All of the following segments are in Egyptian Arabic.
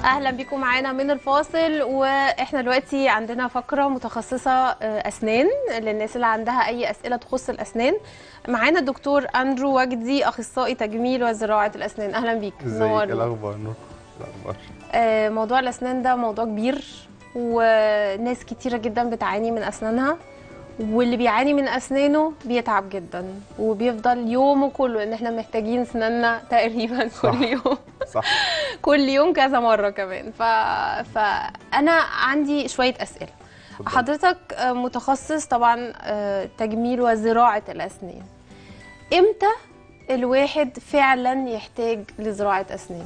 اهلا بيكم معانا من الفاصل واحنا دلوقتي عندنا فقره متخصصه آه، اسنان للناس اللي عندها اي اسئله تخص الاسنان معانا الدكتور اندرو وجدي اخصائي تجميل وزراعه الاسنان اهلا بيك ازيك ايه نورنا. الاخبار نور الاخبار آه، موضوع الاسنان ده موضوع كبير وناس كتيره جدا بتعاني من اسنانها واللي بيعاني من اسنانه بيتعب جدا وبيفضل يومه كله ان احنا محتاجين اسناننا تقريبا صح. كل يوم صح كل يوم كذا مره كمان ف... فانا عندي شويه اسئله اتفضل. حضرتك آه، متخصص طبعا آه، تجميل وزراعه الاسنان امتى الواحد فعلا يحتاج لزراعه اسنان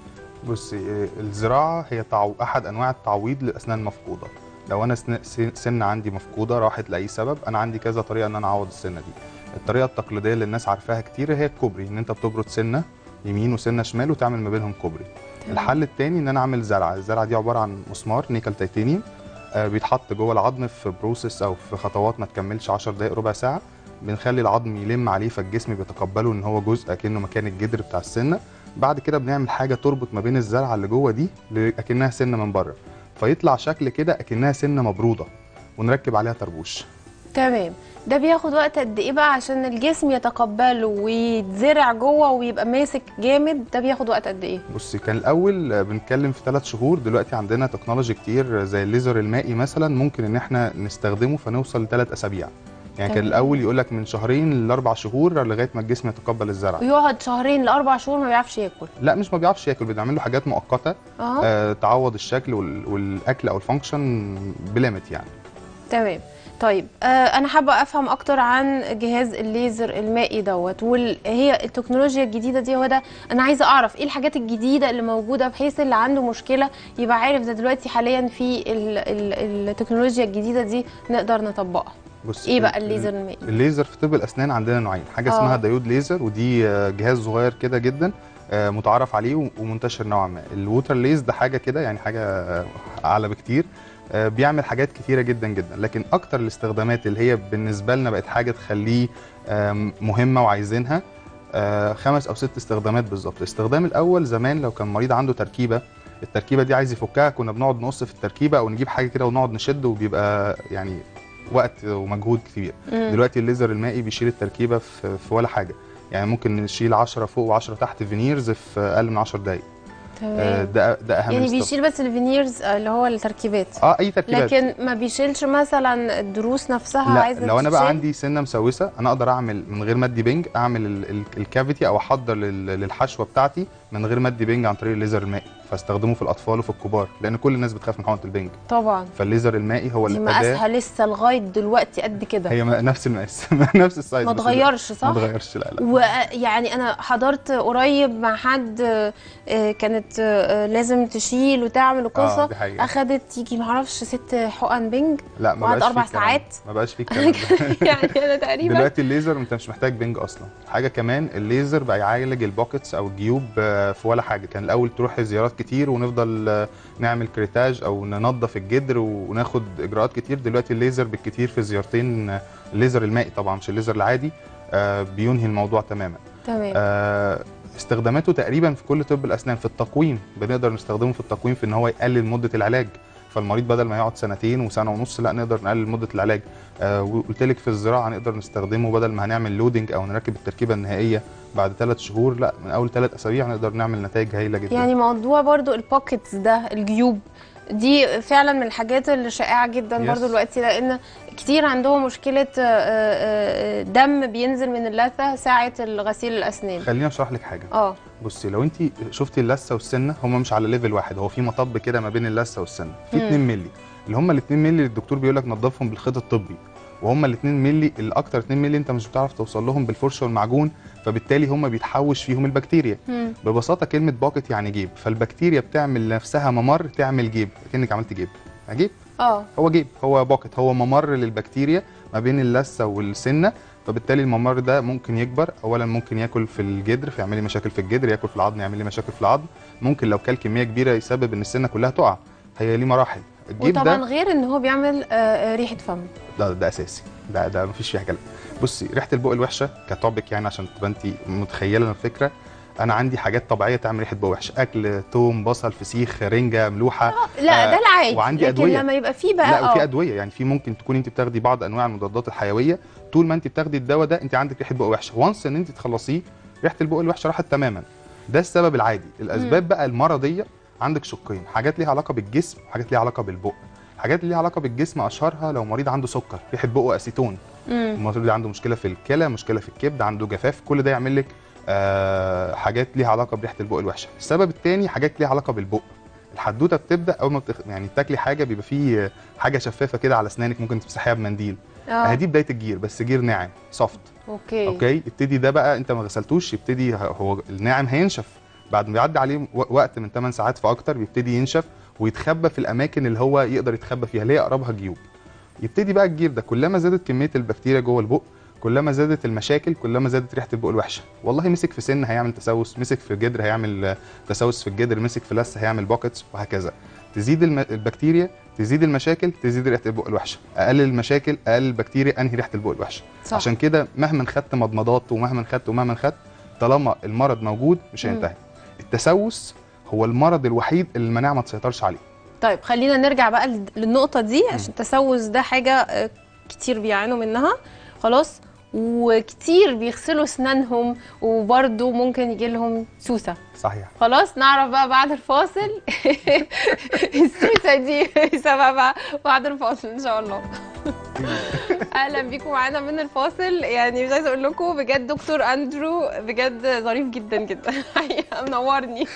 بصي إيه، الزراعه هي تعو... احد انواع التعويض للاسنان المفقوده لو انا سن... سن- سن عندي مفقوده راحت لاي سبب انا عندي كذا طريقه ان انا اعوض السنه دي الطريقه التقليديه اللي الناس عارفاها كتير هي الكوبري ان انت بتبرد سنه يمين وسنه شمال وتعمل ما بينهم كوبري الحل التاني ان انا اعمل زرعه الزرعه دي عباره عن مسمار نيكل تيتانيوم آه، بيتحط جوه العظم في بروسيس او في خطوات ما تكملش 10 دقائق ربع ساعه بنخلي العظم يلم عليه فالجسم بيتقبله ان هو جزء اكنه مكان الجدر بتاع السنه بعد كده بنعمل حاجه تربط ما بين الزرعه اللي جوه دي ل- اكنها سنه من بره فيطلع شكل كده اكنها سنه مبروده ونركب عليها طربوش تمام ده بياخد وقت قد ايه بقى عشان الجسم يتقبله ويتزرع جوه ويبقى ماسك جامد ده بياخد وقت قد ايه بصي كان الاول آه، بنتكلم في ثلاث شهور دلوقتي عندنا تكنولوجي كتير آه، زي الليزر المائي مثلا ممكن ان احنا نستخدمه فنوصل لثلاث اسابيع يعني كان تمام. الاول يقول لك من شهرين لاربع شهور لغايه ما الجسم يتقبل الزرع ويقعد شهرين لاربع شهور ما بيعرفش ياكل لا مش ما بيعرفش ياكل بنعمل له حاجات مؤقته اه آه تعوض الشكل وال- والاكل او الفانكشن بليمت يعني تمام طيب آه انا حابه افهم اكتر عن جهاز الليزر المائي دوت وهي التكنولوجيا الجديده دي هو ده انا عايزه اعرف ايه الحاجات الجديده اللي موجوده بحيث اللي عنده مشكله يبقى عارف ده دلوقتي حاليا في ال ال التكنولوجيا الجديده دي نقدر نطبقها بص ايه بقى ال- الليزر المائي الليزر في طب الاسنان عندنا نوعين حاجه آه. اسمها دايود ليزر ودي آه، جهاز صغير كده جدا آه، متعارف عليه و- ومنتشر نوعا ما الووتر ليز ده حاجه كده يعني حاجه آه، اعلى بكتير آه، بيعمل حاجات كتيره جدا جدا لكن اكتر الاستخدامات اللي هي بالنسبه لنا بقت حاجه تخليه آم، مهمه وعايزينها آه، خمس او ست استخدامات بالظبط الاستخدام الاول زمان لو كان مريض عنده تركيبه التركيبه دي عايز يفكها كنا بنقعد نقص في التركيبه او نجيب حاجه كده ونقعد نشد وبيبقى يعني وقت ومجهود كبير مم. دلوقتي الليزر المائي بيشيل التركيبه في, في ولا حاجه يعني ممكن نشيل 10 فوق و10 تحت فينيرز في اقل من 10 دقائق آه، تمام ده ده اهم يعني استخدام. بيشيل بس الفينيرز آه، اللي هو التركيبات اه اي تركيبات لكن ما بيشيلش مثلا الضروس نفسها لا عايزه لو انا بقى تتشال؟ عندي سنه مسوسه انا اقدر اعمل من غير مادي بنج اعمل ال- ال- الكافيتي او احضر لل- للحشوه بتاعتي من غير مادي بنج عن طريق الليزر المائي فاستخدمه في الاطفال وفي الكبار لان كل الناس بتخاف من حقنه البنج طبعا فالليزر المائي هو دي الاداه مقاسها لسه لغايه دلوقتي قد كده هي م- نفس المقاس نفس السايز ما بس اتغيرش صح؟ ما اتغيرش لا لا ويعني انا حضرت قريب مع حد آه، كانت آه، لازم تشيل وتعمل اه وقصه دي حقيقه اخدت يجي معرفش ست حقن بنج لا ما وقعد بقاش فيه أربع الكلام ده. ساعات. ما بقاش فيه الكلام ده يعني انا تقريبا دلوقتي الليزر انت مش محتاج بنج اصلا حاجه كمان الليزر بقى يعالج البوكيتس او الجيوب آه، في ولا حاجه كان الاول تروح زيارات كتير ونفضل آه، نعمل كريتاج او ننظف الجدر وناخد اجراءات كتير دلوقتي الليزر بالكتير في زيارتين آه، الليزر المائي طبعا مش الليزر العادي آه، بينهي الموضوع تماما تمام آه، استخداماته تقريبا في كل طب الاسنان في التقويم بنقدر نستخدمه في التقويم في ان هو يقلل مده العلاج فالمريض بدل ما يقعد سنتين وسنه ونص لا نقدر نقلل مده العلاج آه وقلت لك في الزراعه نقدر نستخدمه بدل ما هنعمل لودنج او نركب التركيبه النهائيه بعد ثلاث شهور لا من اول ثلاث اسابيع نقدر نعمل نتائج هايله جدا يعني موضوع برضو البوكيتس ده الجيوب دي فعلا من الحاجات اللي شائعه جدا Yes. برضو دلوقتي لان كتير عندهم مشكله آه، آه، آه، دم بينزل من اللثه ساعه غسيل الاسنان خليني اشرح لك حاجه اه بصي لو انت شفتي اللثه والسنه هم مش على ليفل واحد هو في مطب كده ما بين اللثه والسنه في مم. 2 مللي اللي هم ال 2 مللي الدكتور بيقول لك نظفهم بالخيط الطبي وهم ال 2 مللي الاكتر 2 مللي انت مش بتعرف توصل لهم بالفرشه والمعجون فبالتالي هم بيتحوش فيهم البكتيريا مم. ببساطه كلمه باكت يعني جيب فالبكتيريا بتعمل لنفسها ممر تعمل جيب كانك عملت جيب جيب اه هو جيب هو باكت هو ممر للبكتيريا ما بين اللثه والسنه فبالتالي الممر ده ممكن يكبر اولا ممكن ياكل في الجدر فيعمل لي مشاكل في الجدر ياكل في العظم يعمل لي مشاكل في العظم ممكن لو كل كميه كبيره يسبب ان السنه كلها تقع هي ليه مراحل الجيب وطبعا ده غير ان هو بيعمل آه، آه، ريحه فم ده, ده اساسي ده ده مفيش فيها كلام بصي ريحه البق الوحشه كتوبك يعني عشان تبقى انت متخيله الفكره انا عندي حاجات طبيعيه تعمل ريحه بق وحشه اكل توم بصل فسيخ رنجه ملوحه لا آه، ده العادي وعندي لكن أدوية. لما يبقى فيه بقى لا وفي اه ادويه يعني في ممكن تكون انت بتاخدي بعض انواع المضادات الحيويه طول ما انت بتاخدي الدواء ده انت عندك ريحه بق وحشه وانس ان انت تخلصيه ريحه البق الوحشه راحت تماما ده السبب العادي الاسباب بقى المرضيه عندك شقين حاجات ليها علاقه بالجسم وحاجات ليها علاقه بالبق حاجات اللي ليها علاقه بالجسم اشهرها لو مريض عنده سكر ريحه بقه اسيتون مم. المريض اللي عنده مشكله في الكلى مشكله في الكبد عنده جفاف كل ده يعمل لك آه حاجات ليها علاقه بريحه البق الوحشه السبب الثاني حاجات ليها علاقه بالبق الحدوته بتبدا اول ما بتخ... يعني تاكلي حاجه بيبقى فيه حاجه شفافه كده على اسنانك ممكن تمسحيها بمنديل اه اهي دي بدايه الجير بس جير ناعم سوفت اوكي اوكي يبتدي ده بقى انت ما غسلتوش يبتدي ه- هو الناعم هينشف بعد ما بيعدي عليه و- وقت من 8 ساعات فاكتر بيبتدي ينشف ويتخبى في الاماكن اللي هو يقدر يتخبى فيها اللي هي اقربها جيوب يبتدي بقى الجير ده كلما زادت كميه البكتيريا جوه البق كلما زادت المشاكل كلما زادت ريحه البق الوحشه والله مسك في سن هيعمل تسوس مسك في جدر هيعمل آه، تسوس في الجدر مسك في لثه هيعمل بوكيتس وهكذا تزيد الم... البكتيريا تزيد المشاكل تزيد ريحه البق الوحشه اقل المشاكل اقل البكتيريا انهي ريحه البق الوحشه صح عشان كده مهما خدت مضمضات ومهما خدت ومهما خدت طالما المرض موجود مش مم. هينتهي التسوس هو المرض الوحيد اللي المناعه ما تسيطرش عليه طيب خلينا نرجع بقى لل- للنقطة دي عشان التسوس ده حاجة آه، كتير بيعانوا منها خلاص وكتير بيغسلوا اسنانهم وبرده ممكن يجي لهم سوسة صحيح خلاص نعرف بقى بعد الفاصل السوسة دي سببها بعد الفاصل ان شاء الله اهلا بيكم معانا من الفاصل يعني مش عايزه اقول لكم بجد دكتور اندرو بجد ظريف جدا جدا حقيقة منورني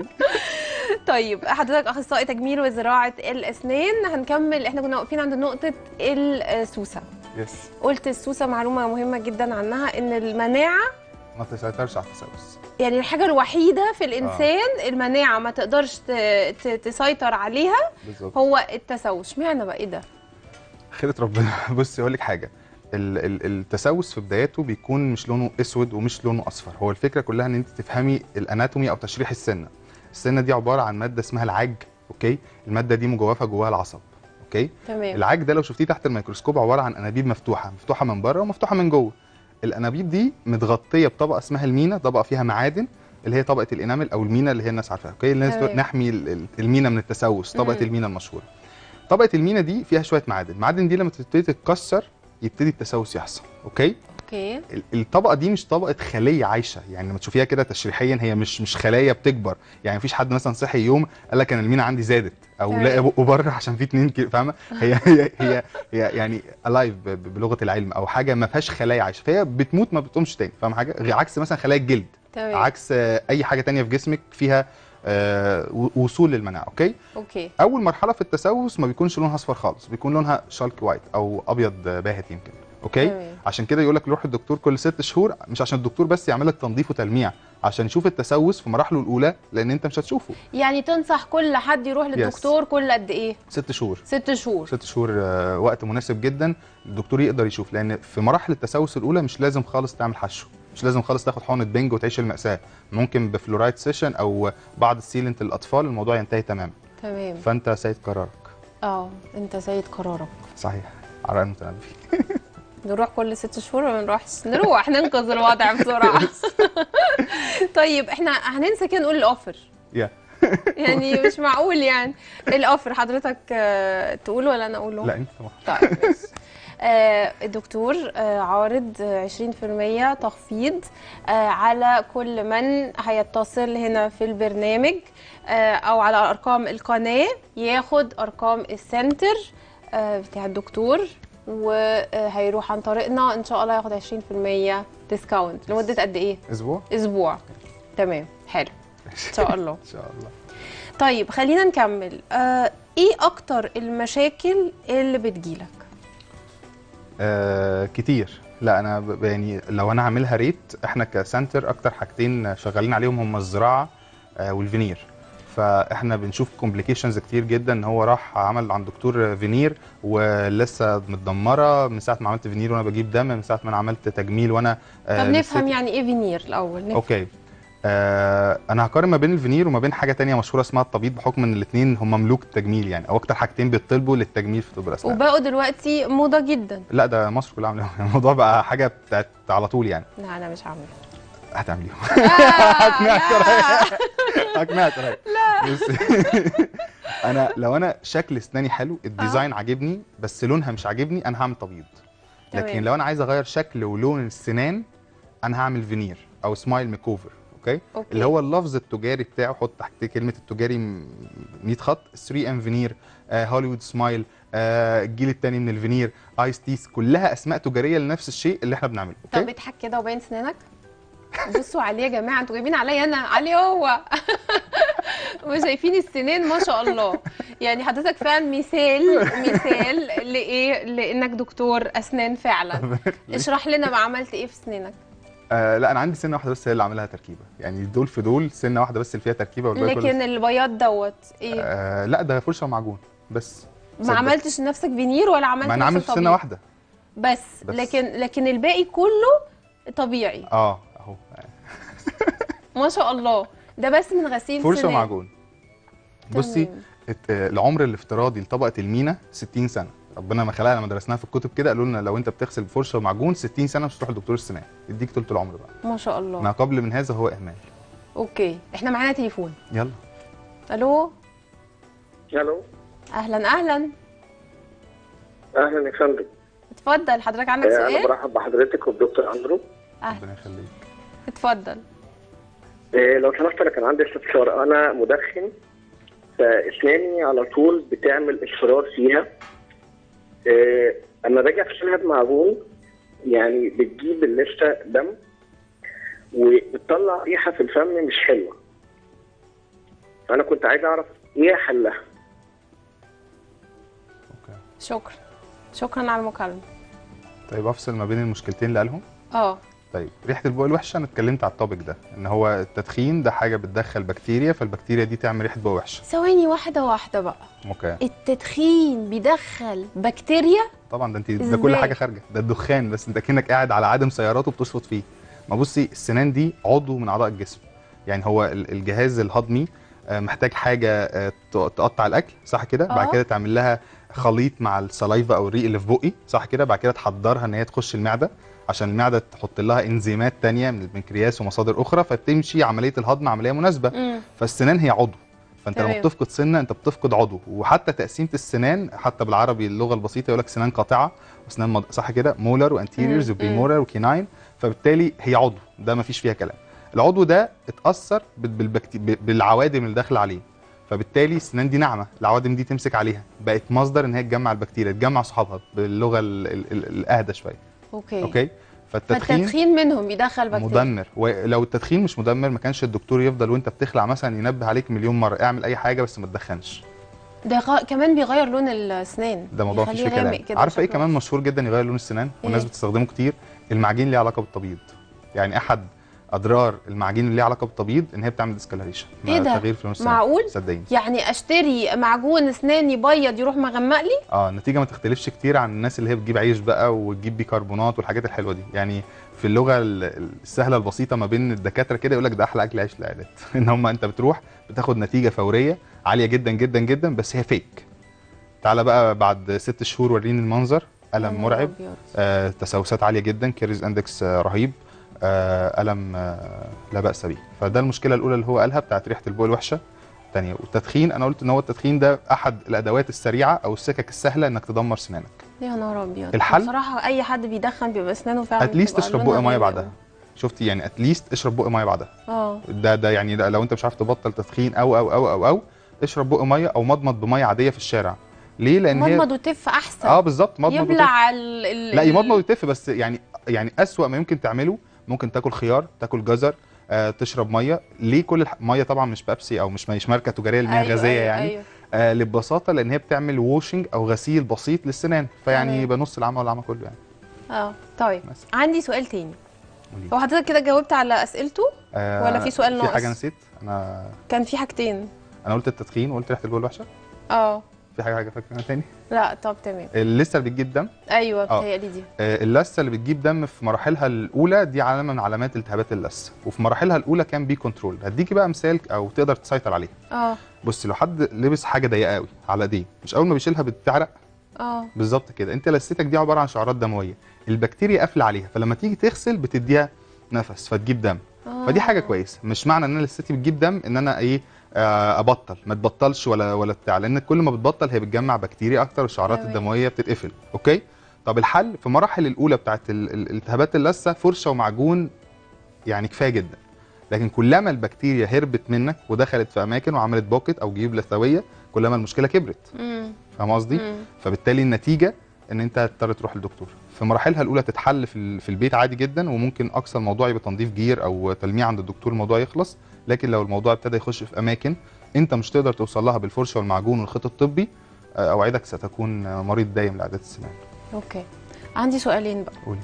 طيب حضرتك اخصائي تجميل وزراعه الاسنان هنكمل احنا كنا واقفين عند نقطه السوسه يس قلت السوسه معلومه مهمه جدا عنها ان المناعه ما تسيطرش على التسوس يعني الحاجه الوحيده في الانسان المناعه ما تقدرش ت- ت- تسيطر عليها بالظبط هو التسوس اشمعنى بقى ايه ده خيرة ربنا بصي اقول لك حاجه ال- ال- التسوس في بداياته بيكون مش لونه اسود ومش لونه اصفر هو الفكره كلها ان انت تفهمي الاناتومي او تشريح السنه السنه دي عباره عن ماده اسمها العاج اوكي الماده دي مجوفه جواها العصب اوكي تمام العاج ده لو شفتيه تحت الميكروسكوب عباره عن انابيب مفتوحه مفتوحه من بره ومفتوحه من جوه الانابيب دي متغطيه بطبقه اسمها المينا طبقه فيها معادن اللي هي طبقه الانامل او المينا اللي هي الناس عارفاها اوكي الناس تمام. تقول نحمي ال- ال- المينا من التسوس طبقه مم. المينا المشهوره طبقه المينا دي فيها شويه معادن المعادن دي لما تبتدي تتكسر يبتدي التسوس يحصل اوكي اوكي ال- الطبقه دي مش طبقه خليه عايشه يعني لما تشوفيها كده تشريحيا هي مش مش خلايا بتكبر يعني مفيش حد مثلا صحي يوم قال لك انا المينا عندي زادت او تمام. لاقي بقه بره عشان في اتنين كده فاهمه هي هي هي, هي يعني الايف بلغه العلم او حاجه ما فيهاش خلايا عايشه فهي بتموت ما بتقومش تاني فاهمه حاجه غير عكس مثلا خلايا الجلد تمام عكس آه، اي حاجه تانية في جسمك فيها آه، و- وصول للمناعه اوكي اوكي اول مرحله في التسوس ما بيكونش لونها اصفر خالص بيكون لونها شالك وايت او ابيض باهت يمكن اوكي تمام. عشان كده يقول لك روح الدكتور كل ست شهور مش عشان الدكتور بس يعمل لك تنظيف وتلميع عشان يشوف التسوس في مراحله الاولى لان انت مش هتشوفه يعني تنصح كل حد يروح للدكتور كل قد ايه ست شهور ست شهور ست شهور آه، وقت مناسب جدا الدكتور يقدر يشوف لان في مراحل التسوس الاولى مش لازم خالص تعمل حشو مش لازم خالص تاخد حقنه بنج وتعيش المأساة ممكن بفلورايد سيشن او بعض السيلنت للاطفال الموضوع ينتهي تماما تمام فانت سيد قرارك اه انت سيد قرارك صحيح على رأي المتنبي نروح كل ست شهور ولا ما نروحش نروح ننقذ الوضع بسرعه طيب احنا هننسى كده نقول الاوفر يا يعني مش معقول يعني الاوفر حضرتك آه، تقول ولا انا اقوله لا انت طبعا طيب ماشي. آه، الدكتور آه، عارض آه، 20% تخفيض آه، على كل من هيتصل هنا في البرنامج آه، او على ارقام القناه ياخد ارقام السنتر آه، بتاع الدكتور وهيروح عن طريقنا ان شاء الله ياخد 20% ديسكاونت لمده قد ايه اسبوع اسبوع تمام حلو ان شاء الله ان شاء الله طيب خلينا نكمل آه، ايه اكتر المشاكل اللي بتجيلك آه كتير لا انا ب- يعني لو انا هعملها ريت احنا كسنتر اكتر حاجتين شغالين عليهم هم الزراعه آه والفينير فاحنا بنشوف كومبليكيشنز كتير جدا ان هو راح عمل عند دكتور فينير ولسه متدمره من ساعه ما عملت فينير وانا بجيب دم من ساعه ما انا عملت تجميل وانا آه طب نفهم لسه- يعني ايه فينير الاول نفهم. اوكي آه انا هقارن ما بين الفينير وما بين حاجه تانية مشهوره اسمها التبييض بحكم ان الاثنين هم ملوك التجميل يعني او اكتر حاجتين بيطلبوا للتجميل في طب الاسنان وبقوا دلوقتي موضه جدا لا ده مصر كلها عامله الموضوع بقى حاجه بتاعت على طول يعني لا انا مش عامله هتعمليهم لا اقنعك لا. اقنعك لا بصي انا لو انا شكل اسناني حلو الديزاين عاجبني بس لونها مش عاجبني انا هعمل تبييض لكن تمام. لو انا عايز اغير شكل ولون السنان انا هعمل فينير او سمايل ميك اوفر اوكي أوكي. اللي هو اللفظ التجاري بتاعه حط تحت كلمه التجاري م- 100 خط 3 ام فينير آه هوليوود سمايل آه الجيل الثاني من الفينير ايس تيس كلها اسماء تجاريه لنفس الشيء اللي احنا بنعمله طب اوكي اضحك كده وبين سنانك بصوا عليه يا جماعه انتوا جايبين عليا انا عليه هو وشايفين السنان ما شاء الله يعني حضرتك فعلا مثال مثال لايه لانك دكتور اسنان فعلا اشرح لنا بقى عملت ايه في سنانك آه لا انا عندي سنه واحده بس هي اللي عاملها تركيبه يعني دول في دول سنه واحده بس اللي فيها تركيبه والباقي كله لكن البياض دوت ايه آه لا ده فرشه ومعجون بس ما صدق. عملتش لنفسك فينير ولا عملت ما انا نفس عامل في سنه الطبيعي؟ واحده بس, بس. لكن لكن الباقي كله طبيعي اه اهو ما شاء الله ده بس من غسيل فرشه سنان. ومعجون بصي تمام. الت- آه، العمر الافتراضي لطبقه المينا 60 سنه ربنا ما خلقها لما درسناها في الكتب كده قالوا لنا لو انت بتغسل بفرشه ومعجون 60 سنه مش هتروح لدكتور السنان يديك طول العمر بقى ما شاء الله ما قبل من هذا هو اهمال اوكي احنا معانا تليفون يلا الو الو اهلا اهلا اهلا يا فندم اتفضل حضرتك عندك آه، انا سؤال برحب بحضرتك وبدكتور اندرو اهلا ربنا يخليك اتفضل آه، لو سمحت انا كان عندي استفسار انا مدخن فاسناني على طول بتعمل اصفرار فيها آه، اما باجي اغسلها بمعجون يعني بتجيب اللثه دم وبتطلع ريحه في الفم مش حلوه فانا كنت عايز اعرف ايه حلها اوكي شكرا شكرا على المكالمه طيب افصل ما بين المشكلتين اللي قالهم اه طيب ريحه البق الوحشه انا اتكلمت على التوبيك ده ان هو التدخين ده حاجه بتدخل بكتيريا فالبكتيريا دي تعمل ريحه بق وحشه ثواني واحده واحده بقى اوكي التدخين بيدخل بكتيريا طبعا ده انت ده كل إزاي؟ حاجه خارجه ده الدخان بس انت كانك قاعد على عدم سيارات وبتشفط فيه ما بصي السنان دي عضو من اعضاء الجسم يعني هو ال- الجهاز الهضمي آه، محتاج حاجه آه، ت- تقطع الاكل صح كده بعد آه. كده تعمل لها خليط مع السلايفا او الريق اللي في بقي صح كده بعد كده تحضرها ان هي تخش المعده عشان المعده تحط لها انزيمات تانية من البنكرياس ومصادر اخرى فتمشي عمليه الهضم عمليه مناسبه امم فالسنان هي عضو فانت لما تمام. بتفقد سنه انت بتفقد عضو وحتى تقسيمه السنان حتى بالعربي اللغه البسيطه يقول لك سنان قاطعه وسنان مض... صح كده مولر وانتيريورز مم، وبريمولر وكيناين فبالتالي هي عضو ده ما فيش فيها كلام العضو ده اتاثر بال- بالبكتي... ب- بالعوادم اللي داخله عليه فبالتالي السنان دي ناعمه العوادم دي تمسك عليها بقت مصدر ان هي تجمع البكتيريا تجمع صحابها باللغه ال... ال... ال... الاهدى شويه اوكي اوكي فالتدخين فالتدخين منهم بيدخل بكتيريا مدمر ولو التدخين مش مدمر ما كانش الدكتور يفضل وانت بتخلع مثلا ينبه عليك مليون مره اعمل اي حاجه بس ما تدخنش ده غ... كمان بيغير لون الاسنان ده موضوع مفيش فيه يخليه كلام غامق كده عارفه ايه شكله كمان مشهور جدا يغير لون السنان والناس إيه؟ بتستخدمه كتير المعجين ليه علاقه بالتبييض يعني احد اضرار المعجين اللي ليه علاقه بالتبييض ان هي بتعمل ديسكلريشن إيه ده؟ تغيير في لون السنان معقول؟ صدقيني يعني اشتري معجون اسنان يبيض يروح مغمق لي اه النتيجه ما تختلفش كتير عن الناس اللي هي بتجيب عيش بقى وتجيب بيكربونات والحاجات الحلوه دي يعني في اللغه ال- السهله البسيطه ما بين الدكاتره كده يقول لك ده احلى اكل عيش العيادات ان هم انت بتروح بتاخد نتيجه فوريه عاليه جدا جدا جدا بس هي فيك تعالى بقى بعد ست شهور وريني المنظر يا الم نهار مرعب أبيض. آه تسوسات عاليه جدا كيريز اندكس آه رهيب آه الم آه لا باس به فده المشكله الاولى اللي هو قالها بتاعت ريحه البول الوحشه الثانيه والتدخين انا قلت ان هو التدخين ده احد الادوات السريعه او السكك السهله انك تدمر سنانك يا نهار ابيض الحل؟ بصراحه اي حد بيدخن بيبقى اسنانه فعلا اتليست بتبقى اشرب لونها بق ميه غامق بعدها أوي. شفتي يعني اتليست اشرب بق ميه بعدها اه ده ده يعني ده لو انت مش عارف تبطل تدخين او او او او او اشرب بق ميه او مضمض بميه عاديه في الشارع ليه لان هي مضمض وتف احسن اه بالظبط مضمض وتف. يبلع ال... ال... لا يمضمض ويتف بس يعني يعني اسوأ ما يمكن تعمله ممكن تاكل خيار تاكل جزر آه تشرب ميه ليه كل الح... ميه طبعا مش بيبسي او مش مش ماركه تجاريه لان هي أيوة غازيه أيوة يعني أيوة. آه لبساطه لان هي بتعمل ووشنج او غسيل بسيط للسنان فيعني تمام. يبقى نص العمى والعمى كله يعني اه طيب بس. عندي سؤال تاني قولي. هو حضرتك كده جاوبت على اسئلته آه ولا في سؤال في ناقص؟ حاجه نسيت انا كان في حاجتين انا قلت التدخين وقلت ريحه البول وحشه اه في حاجه حاجه فاكرها تاني لا طب تمام اللسه اللي بتجيب دم ايوه آه. بتهيألي دي آه، اللثه اللي بتجيب دم في مراحلها الاولى دي علامه من علامات التهابات اللثه وفي مراحلها الاولى كان بي كنترول هديكي بقى مثال او تقدر تسيطر عليها اه بصي لو حد لبس حاجه ضيقه قوي على ايديه مش اول ما بيشيلها بتعرق اه بالظبط كده انت لثتك دي عباره عن شعرات دمويه البكتيريا قافله عليها فلما تيجي تغسل بتديها نفس فتجيب دم آه. فدي حاجه كويسه مش معنى ان انا لستي بتجيب دم ان انا ايه آه، ابطل ما تبطلش ولا ولا بتاع لان كل ما بتبطل هي بتجمع بكتيريا اكتر والشعرات تمام. الدمويه بتتقفل اوكي طب الحل في المراحل الاولى بتاعت ال- ال- الالتهابات اللثه فرشه ومعجون يعني كفايه جدا لكن كلما البكتيريا هربت منك ودخلت في اماكن وعملت بوكت او جيوب لثويه كلما المشكله كبرت مم. فاهم قصدي مم. فبالتالي النتيجه ان انت هتضطر تروح للدكتور في مراحلها الاولى تتحل في ال- في البيت عادي جدا وممكن اقصى الموضوع يبقى تنظيف جير او تلميع عند الدكتور الموضوع يخلص لكن لو الموضوع ابتدى يخش في اماكن انت مش تقدر توصل لها بالفرشه والمعجون والخيط الطبي آه، اوعدك ستكون آه، مريض دايم لعادات السنان اوكي عندي سؤالين بقى قولي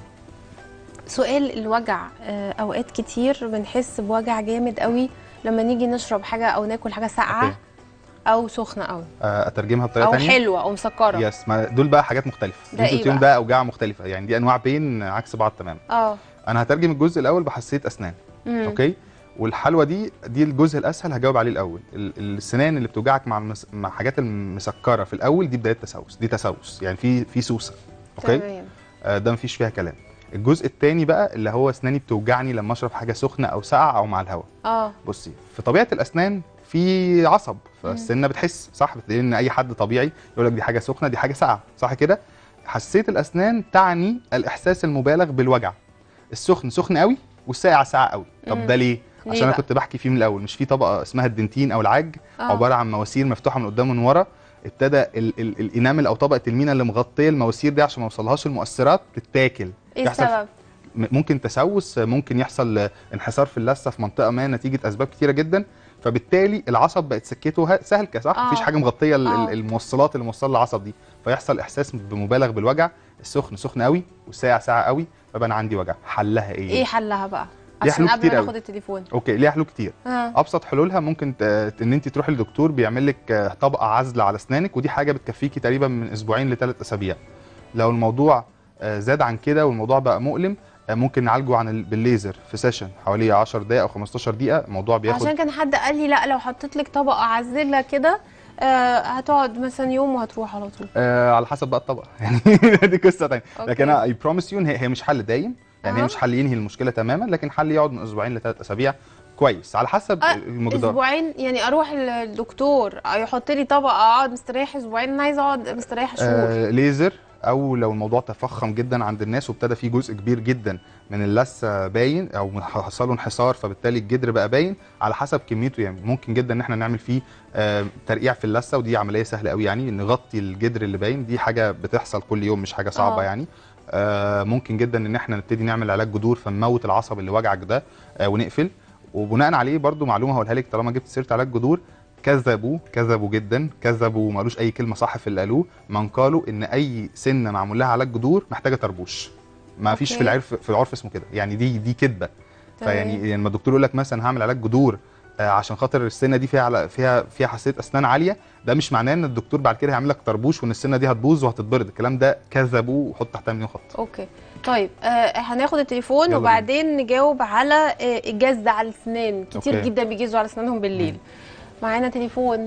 سؤال الوجع آه، اوقات كتير بنحس بوجع جامد قوي لما نيجي نشرب حاجه او ناكل حاجه ساقعه أوكي. او سخنه قوي آه، اترجمها بطريقه او ثانيه حلوه او مسكره يس ما دول بقى حاجات مختلفه ده اللي إيه انت قلتيهم بقى؟ ده اوجاع مختلفه يعني دي انواع بين عكس بعض تماما اه انا هترجم الجزء الاول بحساسيه اسنان مم. اوكي والحلوه دي دي الجزء الاسهل هجاوب عليه الاول ال- السنان اللي بتوجعك مع المس... مع حاجات المسكره في الاول دي بدايه تسوس دي تسوس يعني في في سوسه اوكي تمام آه ده مفيش فيها كلام الجزء الثاني بقى اللي هو اسناني بتوجعني لما اشرب حاجه سخنه او ساقعه او مع الهواء اه بصي في طبيعه الاسنان في عصب فالسنه بتحس صح بتلاقي ان اي حد طبيعي يقول لك دي حاجه سخنه دي حاجه ساقعه صح كده حساسيه الاسنان تعني الاحساس المبالغ بالوجع السخن سخن قوي والساقع ساقع قوي طب مم. ده ليه ليه عشان انا بقى؟ كنت بحكي فيه من الاول مش في طبقه اسمها الدنتين او العاج آه. عباره عن مواسير مفتوحه من قدام ومن ورا ابتدى ال ال الانامل او طبقه المينا اللي مغطيه المواسير دي عشان ما يوصلهاش المؤثرات تتاكل ايه يحصل السبب م- ممكن تسوس ممكن يحصل آه، انحسار في اللثه في منطقه ما نتيجه اسباب كتيره جدا فبالتالي العصب بقت سكته ه- سهل كده صح آه. مفيش حاجه مغطيه ال- آه. ال- الموصلات اللي موصله للعصب دي فيحصل احساس بمبالغ بالوجع السخن سخن قوي والساقع ساقع قوي فبقى انا عندي وجع حلها ايه ايه حلها بقى ليها عشان حلول قبل كتير ما أوي. ناخد التليفون اوكي ليها حلول كتير اه ابسط حلولها ممكن ت- ان انت تروحي للدكتور بيعمل لك آه، طبقه عزل على اسنانك ودي حاجه بتكفيكي تقريبا من اسبوعين لثلاث اسابيع لو الموضوع آه، زاد عن كده والموضوع بقى مؤلم آه، ممكن نعالجه عن ال- بالليزر في سيشن حوالي 10 دقائق او 15 دقيقه الموضوع بياخد عشان كان حد قال لي لا لو حطيت لك طبقه عزله كده آه هتقعد مثلا يوم وهتروح على طول آه على حسب بقى الطبقه يعني دي قصه ثانيه أوكي. لكن انا اي بروميس يو هي هي مش حل دايم يعني هي أها. مش حل ينهي المشكله تماما لكن حل يقعد من اسبوعين لثلاث اسابيع كويس على حسب آه، المقدار اسبوعين يعني اروح للدكتور يحط لي طبقه اقعد مستريح اسبوعين انا عايزه اقعد مستريح شهور آه ليزر او لو الموضوع تفخم جدا عند الناس وابتدى فيه جزء كبير جدا من اللثه باين او حصل له انحسار فبالتالي الجدر بقى باين على حسب كميته يعني ممكن جدا ان احنا نعمل فيه آه ترقيع في اللثه ودي عمليه سهله قوي يعني نغطي الجدر اللي باين دي حاجه بتحصل كل يوم مش حاجه صعبه آه. يعني آه ممكن جدا ان احنا نبتدي نعمل علاج جذور فنموت العصب اللي وجعك ده آه ونقفل وبناء عليه برضو معلومه هقولها لك طالما جبت سيره علاج جذور كذبوا كذبوا جدا كذبوا مالوش اي كلمه صح في اللي قالوه من قالوا ان اي سنه معمول لها علاج جذور محتاجه طربوش ما فيش في أوكي. العرف في العرف اسمه كده يعني دي دي كذبه تمام. فيعني يعني لما الدكتور يقول لك مثلا هعمل علاج جذور آه، عشان خاطر السنه دي فيها على فيها فيها حساسيه اسنان عاليه ده مش معناه ان الدكتور بعد كده هيعمل لك طربوش وان السنه دي هتبوظ وهتتبرد الكلام ده كذبوا وحط تحتها مليون خط اوكي طيب آه هناخد التليفون يلا وبعدين نجاوب على آه الجز على الاسنان كتير أوكي. جدا بيجزوا على اسنانهم بالليل معانا تليفون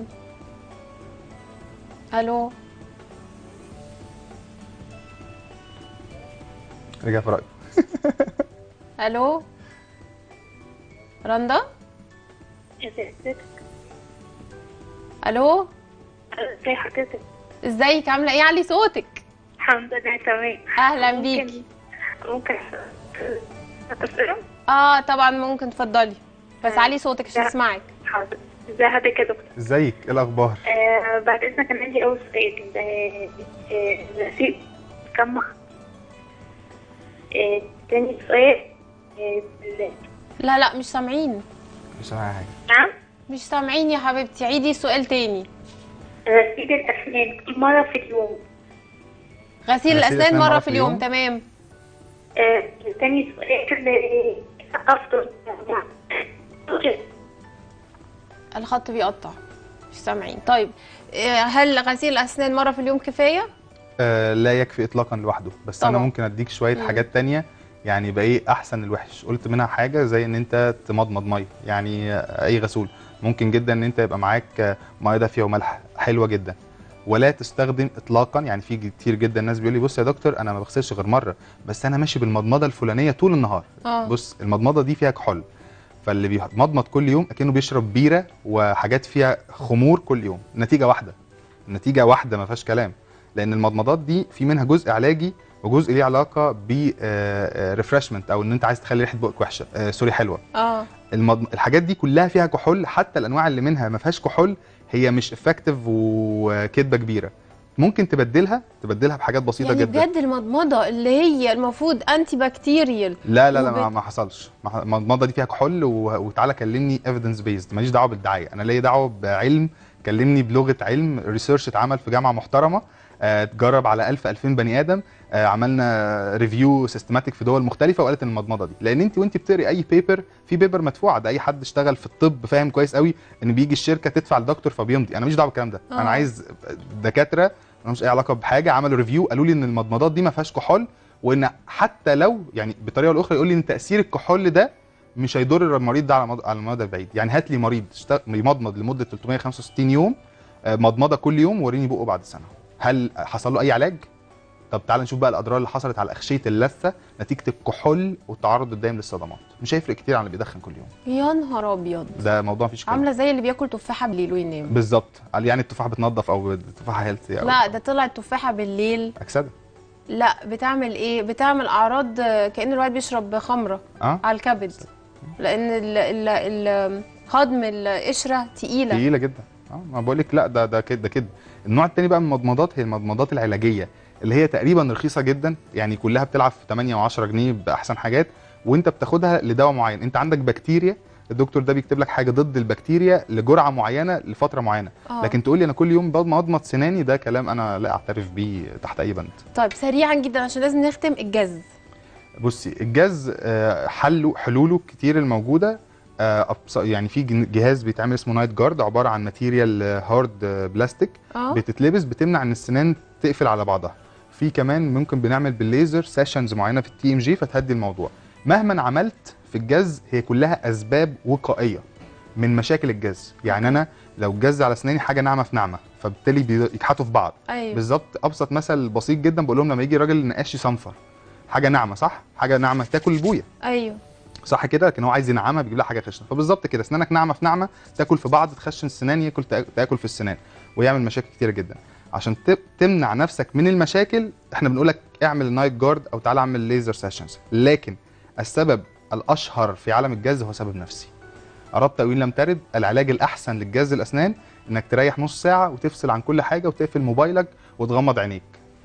الو رجع في رايي الو رندا ازيك الو ازي حضرتك ازيك عامله ايه علي صوتك الحمد لله تمام اهلا ممكن- بيكي ممكن أتسأل؟ اه طبعا ممكن تفضلي بس آه. علي صوتك عشان لا. اسمعك حاضر ازي حضرتك يا دكتور ازيك ايه الاخبار آه بعد اذنك كان عندي اول سؤال آه، آه، نسيت كم آه تاني سؤال آه ال- لا لا مش سامعين مش سامع حاجه نعم مش سامعين يا حبيبتي عيدي السؤال تاني غسيل الاسنان مرة في اليوم غسيل الاسنان مره في اليوم تمام آه تاني سؤال آه، افضل الخط بيقطع مش سامعين طيب آه، هل غسيل الاسنان مره في اليوم كفايه آه لا يكفي اطلاقا لوحده بس طبعا. انا ممكن اديك شويه مم. حاجات تانية يعني يبقى ايه احسن الوحش قلت منها حاجه زي ان انت تمضمض ميه يعني آه، اي غسول ممكن جدا ان انت يبقى معاك آه، ميه دافيه وملح حلوه جدا ولا تستخدم اطلاقا يعني في كتير جدا ناس بيقول لي بص يا دكتور انا ما بغسلش غير مره بس انا ماشي بالمضمضه الفلانيه طول النهار اه بص المضمضه دي فيها كحول فاللي بيمضمض كل يوم اكنه بيشرب بيره وحاجات فيها خمور كل يوم نتيجه واحده النتيجه واحده ما فيهاش كلام لان المضمضات دي في منها جزء علاجي وجزء ليه علاقه ب ريفرشمنت او ان انت عايز تخلي ريحه بقك وحشه آه سوري حلوه اه المضم... الحاجات دي كلها فيها كحول حتى الانواع اللي منها ما فيهاش كحول هي مش افكتيف وكدبه كبيره ممكن تبدلها تبدلها بحاجات بسيطه يعني جدا بجد المضمضه اللي هي المفروض انتي بكتيريال لا لا لا ما, وبت- ما حصلش ما ح- المضمضه دي فيها كحول و... وتعالى كلمني ايفيدنس بيزد ماليش دعوه بالدعايه انا ليا دعوه بعلم كلمني بلغه علم ريسيرش اتعمل في جامعه محترمه آه، اتجرب على 1000 2000 بني ادم آه، عملنا ريفيو سيستماتيك في دول مختلفه وقالت ان المضمضه دي لان انت وانت بتقري اي بيبر في بيبر مدفوعه ده اي حد اشتغل في الطب فاهم كويس قوي ان بيجي الشركه تدفع الدكتور فبيمضي انا ماليش دعوه بالكلام ده آه. انا عايز دكاتره ملهمش اي علاقه بحاجه عملوا ريفيو قالوا لي ان المضمضات دي ما فيهاش كحول وان حتى لو يعني بطريقه او اخرى يقول لي ان تاثير الكحول ده مش هيضر المريض ده على مد- على المدى البعيد يعني هات لي مريض اشت- يمضمض لمده 365 يوم آه، مضمضه كل يوم وريني بقه بعد سنه هل حصل له اي علاج طب تعال نشوف بقى الاضرار اللي حصلت على اغشيه اللثه نتيجه الكحول والتعرض الدائم للصدمات مش هيفرق كتير عن اللي بيدخن كل يوم يا نهار ابيض ده موضوع مفيش كلام عامله زي اللي بياكل تفاحه بالليل وينام بالظبط قال يعني التفاحه بتنظف او التفاحه هيلثي او لا ده طلعت تفاحه بالليل اكسده لا بتعمل ايه بتعمل اعراض آه، كان الواحد بيشرب خمره اه على الكبد لان ال ال ال هضم القشره تقيله تقيله جدا اه ما بقول لك لا ده ده كده ده كده النوع التاني بقى من المضمضات هي المضمضات العلاجيه اللي هي تقريبا رخيصه جدا يعني كلها بتلعب في 8 و10 جنيه باحسن حاجات وانت بتاخدها لدواء معين انت عندك بكتيريا الدكتور ده بيكتب لك حاجه ضد البكتيريا لجرعه معينه لفتره معينه آه. لكن تقول لي انا كل يوم بضمض سناني ده كلام انا لا اعترف بيه تحت اي بند طيب سريعا جدا عشان لازم نختم الجز بصي الجاز آه، حله حلوله كتير الموجوده آه، أبص- يعني في جن- جهاز بيتعمل اسمه نايت جارد عباره عن ماتيريال هارد بلاستيك اه بتتلبس بتمنع ان السنان تقفل على بعضها في كمان ممكن بنعمل بالليزر سيشنز معينه في التي ام جي فتهدي الموضوع مهما عملت في الجز هي كلها اسباب وقائيه من مشاكل الجز يعني انا لو الجز على اسناني حاجه ناعمه في ناعمه فبالتالي بيتحطوا في بعض ايوه بالظبط ابسط مثل بسيط جدا بقول لهم لما يجي راجل نقاش يصنفر حاجه ناعمه صح حاجه ناعمه تاكل البويه ايوه صح كده لكن هو عايز ينعمها بيجيب لها حاجه خشنه فبالظبط كده اسنانك ناعمه في ناعمه تاكل في بعض تخشن السنان ياكل تاكل في السنان ويعمل مشاكل كتيره جدا عشان ت- تمنع نفسك من المشاكل احنا بنقول لك اعمل نايت جارد او تعالى اعمل ليزر سيشنز لكن السبب الاشهر في عالم الجز هو سبب نفسي اردت او ان لم ترد العلاج الاحسن للجز الاسنان انك تريح نص ساعه وتفصل عن كل حاجه وتقفل موبايلك وتغمض عينيك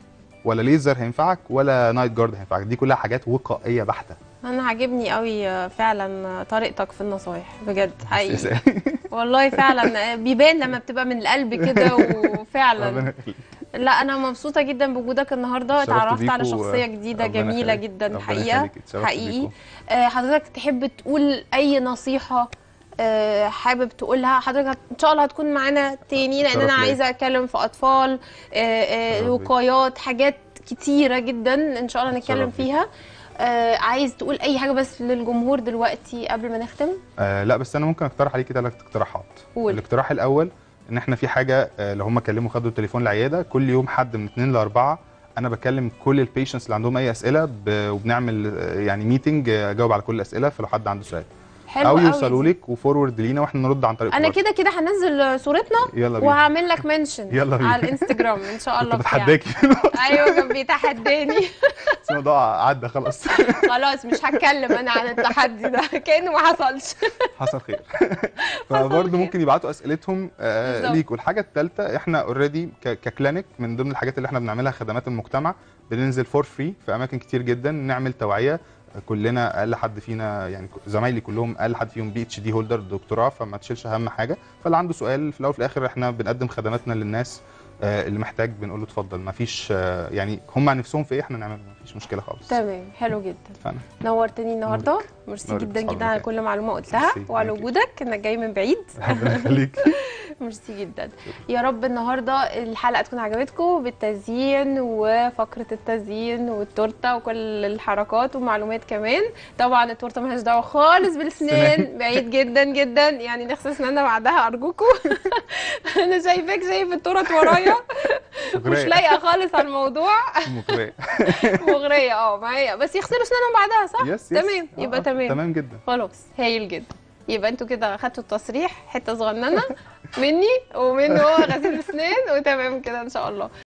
ولا ليزر هينفعك ولا نايت جارد هينفعك دي كلها حاجات وقائيه بحته انا عاجبني قوي آه، فعلا آه، طريقتك في النصايح بجد حقيقي والله فعلا آه، بيبان لما بتبقى من القلب كده وفعلا ربنا يخليك. لا انا مبسوطه جدا بوجودك النهارده اتشرفت اتعرفت على بيكوا، شخصيه جديده ربنا جميله يخليك. جدا ربنا الحقيقه يخليك، اتشرفت حقيقي بيكوا. آه، حضرتك تحب تقول اي نصيحه آه، حابب تقولها حضرتك ان شاء الله هتكون معانا تاني لان شرف انا ليا. عايزه اتكلم في اطفال آه، آه، شرف ليا. وقايات حاجات كتيره جدا ان شاء الله نتكلم شرف ليا. فيها آه، عايز تقول اي حاجه بس للجمهور دلوقتي قبل ما نختم آه لا بس انا ممكن اقترح عليكي ثلاث اقتراحات قول. الاقتراح الاول ان احنا في حاجه آه لو هم كلموا خدوا التليفون العياده كل يوم حد من اثنين لاربعه انا بكلم كل البيشنتس اللي عندهم اي اسئله ب... وبنعمل آه، يعني ميتنج اجاوب على كل الاسئله فلو حد عنده سؤال حلو او قوي يوصلوا دي. لك وفورورد لينا واحنا نرد عن طريق انا التواصل. كده كده هننزل صورتنا يلا بينا وهعمل لك منشن يلا بينا. على الانستجرام ان شاء الله كنت بتاعك. بتحداكي ايوه كان بيتحداني بس الموضوع عدى خلاص خلاص مش هتكلم انا عن التحدي ده كانه ما حصلش حصل خير فبرضه خير. ممكن يبعتوا اسئلتهم آه بالظبط. ليك والحاجه الثالثه احنا اوريدي ككلينيك من ضمن الحاجات اللي احنا بنعملها خدمات المجتمع بننزل فور فري في اماكن كتير جدا نعمل توعيه كلنا اقل حد فينا يعني زمايلي كلهم اقل حد فيهم بي اتش دي هولدر دكتوراه فما تشيلش اهم حاجه فاللي عنده سؤال في الاول وفي الاخر احنا بنقدم خدماتنا للناس آه، اللي محتاج بنقول له اتفضل ما فيش آه، يعني هم نفسهم في ايه احنا نعمله ما فيش مشكله خالص تمام حلو جدا اتفقنا نورتني النهارده ميرسي نورك، جدا اتفضل جدا على كده. كل معلومه قلتها ميرسي، وعلى thank you. وجودك انك جاي من بعيد ربنا يخليك ميرسي جدا يا رب النهارده الحلقه تكون عجبتكم بالتزيين وفقره التزيين والتورته وكل الحركات ومعلومات كمان طبعا التورته ملهاش دعوه خالص بالسنان بعيد جدا جدا يعني نغسل سناننا بعدها ارجوكم انا شايفاك شايف التورت ورايا مش مغرية. لايقه خالص على الموضوع مغرية. مغريه اه ما هي بس يغسلوا سنانهم بعدها صح يس يس تمام آه، يبقى آه، تمام تمام جدا خلاص هايل جدا يبقى انتوا كده خدتوا التصريح حته صغننه مني ومنه هو غسيل اسنان وتمام كده ان شاء الله